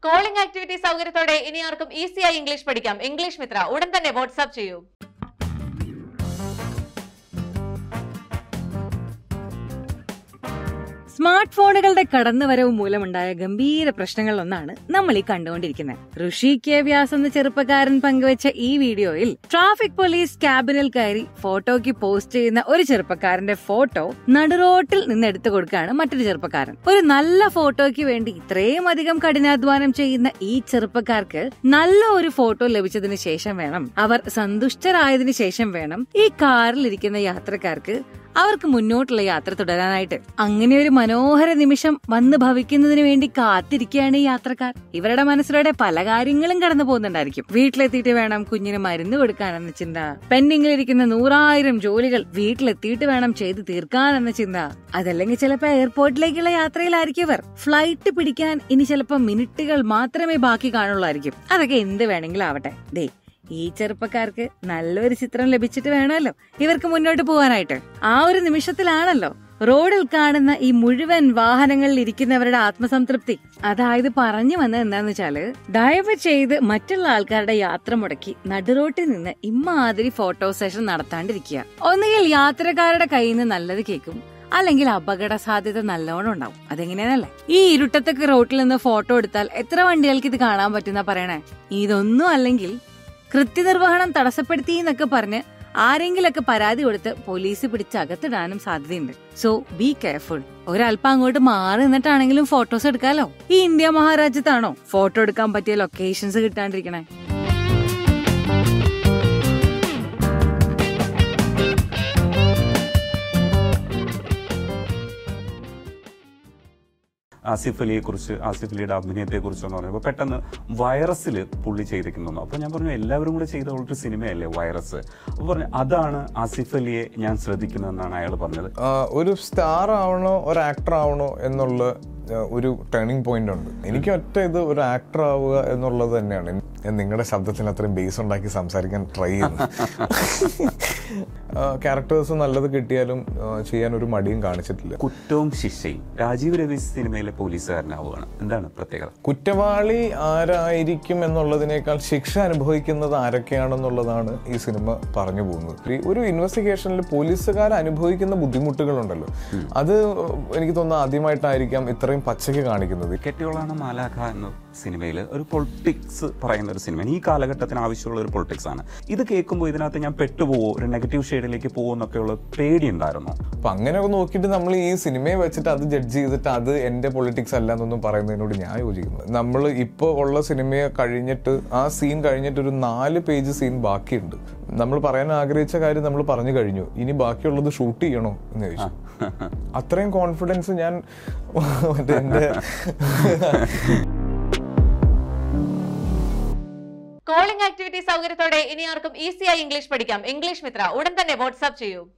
calling activity സൗകര്യത്തോടെ ഇനി ആർക്കും ഈസിയായി ഇംഗ്ലീഷ് പഠിക്കാം ഇംഗ്ലീഷ് മിത്ര ഉടൻ തന്നെ വാട്സ്ആപ്പ് ചെയ്യൂ സ്മാർട്ട് ഫോണുകളുടെ കടന്നുവരവ് മൂലമുണ്ടായ ഗംഭീര പ്രശ്നങ്ങളിലൊന്നാണ് നമ്മൾ ഈ കണ്ടുകൊണ്ടിരിക്കുന്നത് ഋഷി കെ വ്യാസ് എന്ന ചെറുപ്പക്കാരൻ പങ്കുവച്ച ഈ വീഡിയോയിൽ ട്രാഫിക് പോലീസ് ക്യാബിനിൽ കയറി ഫോട്ടോയ്ക്ക് പോസ്റ്റ് ചെയ്യുന്ന ഒരു ചെറുപ്പക്കാരന്റെ ഫോട്ടോ നടുറോട്ടിൽ നിന്ന് എടുത്തു കൊടുക്കുകയാണ് മറ്റൊരു ചെറുപ്പക്കാരൻ ഒരു നല്ല ഫോട്ടോയ്ക്ക് വേണ്ടി ഇത്രയും അധികം കഠിനാധ്വാനം ചെയ്യുന്ന ഈ ചെറുപ്പക്കാർക്ക് നല്ല ഒരു ഫോട്ടോ ലഭിച്ചതിന് ശേഷം വേണം അവർ സന്തുഷ്ടരായതിനു ശേഷം വേണം ഈ കാറിൽ ഇരിക്കുന്ന യാത്രക്കാർക്ക് അവർക്ക് മുന്നോട്ടുള്ള യാത്ര തുടരാനായിട്ട് അങ്ങനെ ഒരു മനോഹര നിമിഷം വന്ന് ഭവിക്കുന്നതിന് വേണ്ടി കാത്തിരിക്കുകയാണ് ഈ യാത്രക്കാർ ഇവരുടെ മനസ്സിലൂടെ പല കാര്യങ്ങളും കടന്നു പോകുന്നുണ്ടായിരിക്കും വീട്ടിലെത്തിയിട്ട് വേണം കുഞ്ഞിന് മരുന്ന് കൊടുക്കാനെന്ന ചിന്ത പെൻഡിങ്ങിലിരിക്കുന്ന നൂറായിരം ജോലികൾ വീട്ടിലെത്തിയിട്ട് വേണം ചെയ്ത് തീർക്കാനെന്ന ചിന്ത അതല്ലെങ്കിൽ ചിലപ്പോ എയർപോർട്ടിലേക്കുള്ള യാത്രയിലായിരിക്കും ഇവർ ഫ്ലൈറ്റ് പിടിക്കാൻ ഇനി ചിലപ്പോ മിനിറ്റുകൾ മാത്രമേ ബാക്കി കാണുള്ളായിരിക്കും അതൊക്കെ എന്ത് വേണമെങ്കിലും ആവട്ടെ ദേ ഈ ചെറുപ്പക്കാർക്ക് നല്ലൊരു ചിത്രം ലഭിച്ചിട്ട് വേണമല്ലോ ഇവർക്ക് മുന്നോട്ട് പോകാനായിട്ട് ആ ഒരു നിമിഷത്തിലാണല്ലോ റോഡിൽ കാണുന്ന ഈ മുഴുവൻ വാഹനങ്ങളിൽ ഇരിക്കുന്നവരുടെ ആത്മസംതൃപ്തി അതായത് പറഞ്ഞു വന്നത് എന്താന്ന് വെച്ചാല് ദയവ് ചെയ്ത് മറ്റുള്ള ആൾക്കാരുടെ യാത്ര മുടക്കി നടുറോട്ടിൽ നിന്ന് ഇമ്മാതിരി ഫോട്ടോ സെഷൻ നടത്താണ്ടിരിക്കുക ഒന്നുകിൽ യാത്രക്കാരുടെ കയ്യിൽ നിന്ന് നല്ലത് കേൾക്കും അല്ലെങ്കിൽ അപകട സാധ്യത നല്ലോണം ഉണ്ടാവും അതെങ്ങനെയാണല്ലേ ഈ ഇരുട്ടത്തൊക്കെ റോട്ടിൽ നിന്ന് ഫോട്ടോ എടുത്താൽ എത്ര വണ്ടികൾക്ക് ഇത് കാണാൻ പറ്റുന്ന പറയണേ ഇതൊന്നും അല്ലെങ്കിൽ കൃത്യനിർവഹണം തടസ്സപ്പെടുത്തി എന്നൊക്കെ പറഞ്ഞ് ആരെങ്കിലൊക്കെ പരാതി കൊടുത്ത് പോലീസ് പിടിച്ച് അകത്തിടാനും സാധ്യതയുണ്ട് സോ ബി കെയർഫുൾ ഒരല്പം അങ്ങോട്ട് മാറി നിന്നിട്ടാണെങ്കിലും ഫോട്ടോസ് എടുക്കാലോ ഈ ഇന്ത്യ മഹാരാജ്യത്താണോ ഫോട്ടോ എടുക്കാൻ പറ്റിയ ലൊക്കേഷൻസ് കിട്ടാണ്ടിരിക്കണേ ആസിഫ് അലിയെ കുറിച്ച് ആസിഫ് അലിയുടെ അഭിനയത്തെ കുറിച്ചെന്ന് പറഞ്ഞപ്പോൾ പെട്ടെന്ന് വൈറസിൽ പുള്ളി ചെയ്തിരിക്കുന്നു അപ്പോൾ ഞാൻ പറഞ്ഞു എല്ലാവരും കൂടെ ചെയ്ത ഒരു സിനിമയല്ലേ വൈറസ് അപ്പോൾ പറഞ്ഞു അതാണ് ആസിഫ് അലിയെ ഞാൻ ശ്രദ്ധിക്കുന്നതെന്നാണ് അയാൾ പറഞ്ഞത് ആ, ഒരു സ്റ്റാർ ആവണോ ഒരു ആക്ടർ ആവണോ എന്നുള്ള ആ, ഒരു ടേണിംഗ് പോയിന്റ് ഉണ്ട് എനിക്ക് ഒറ്റ ഇത് ഒരു ആക്ടർ ആവുക എന്നുള്ളത് തന്നെയാണ് ഞാൻ നിങ്ങളുടെ ശബ്ദത്തിന് അത്രയും ബേസ് ഉണ്ടാക്കി സംസാരിക്കാൻ ട്രൈ ചെയ്യുന്നു ക്യാരക്ടേഴ്സ് നല്ലത് കിട്ടിയാലും ആ, ചെയ്യാൻ ഒരു മടിയും കാണിച്ചിട്ടില്ല കുറ്റവും ശിക്ഷയും രാജീവ് രവി സിനിമയിലെ പോലീസുകാരനാവുകയാണ് എന്താണ് പ്രത്യേകത കുറ്റവാളി ആരായിരിക്കും എന്നുള്ളതിനേക്കാൾ ശിക്ഷ അനുഭവിക്കുന്നത് ആരൊക്കെയാണെന്നുള്ളതാണ് ഈ സിനിമ പറഞ്ഞു പോകുന്നത് ഈ ഒരു ഇൻവെസ്റ്റിഗേഷനിൽ പോലീസുകാർ അനുഭവിക്കുന്ന ബുദ്ധിമുട്ടുകളുണ്ടല്ലോ അത് എനിക്ക് തോന്നുന്നു ആദ്യമായിട്ടായിരിക്കാം ഇത്രയും പച്ചയ്ക്ക് കാണിക്കുന്നത് കെട്ടിയോളാണ് മാലാഖ എന്ന സിനിമയിൽ ഒരു പൊളിറ്റിക്സ് പറയുന്ന ഒരു സിനിമ ഈ കാലഘട്ടത്തിന് ആവശ്യമുള്ള ഒരു പൊളിറ്റിക്സ് ആണ് ഇത് കേൾക്കുമ്പോൾ ഇതിനകത്ത് ഞാൻ പെട്ടുപോകുമോ ഒരു നെഗറ്റീവ് ഷെയ്ഡിലേക്ക് പോകുമോ എന്നൊക്കെയുള്ള പേടി ഉണ്ടായിരുന്നു അപ്പൊ അങ്ങനെയൊക്കെ നോക്കിയിട്ട് നമ്മൾ ഈ സിനിമയെ വെച്ചിട്ട് അത് ജഡ്ജ് ചെയ്തിട്ട് അത് എന്റെ പൊളിറ്റിക്സ് അല്ല എന്നൊന്നും പറയുന്നതിനോട് ഞാൻ യോജിക്കുന്നു നമ്മൾ ഇപ്പോൾ ഉള്ള സിനിമയെ കഴിഞ്ഞിട്ട് ആ സീൻ കഴിഞ്ഞിട്ട് ഒരു നാല് പേജ് സീൻ ബാക്കിയുണ്ട് നമ്മൾ പറയാൻ ആഗ്രഹിച്ച കാര്യം നമ്മൾ പറഞ്ഞു കഴിഞ്ഞു ഇനി ബാക്കിയുള്ളത് ഷൂട്ട് ചെയ്യണോ എന്ന് ചോദിച്ചു അത്രയും കോൺഫിഡൻസ് ഞാൻ മറ്റേ എൻ്റെ കോളിംഗ് ആക്ടിവിറ്റി സൗകര്യത്തോടെ ഇനി ആർക്കും ഈസിയായി ഇംഗ്ലീഷ് പഠിക്കാം ഇംഗ്ലീഷ് മിത്ര ഉടൻ തന്നെ വാട്സ്ആപ്പ് ചെയ്യൂ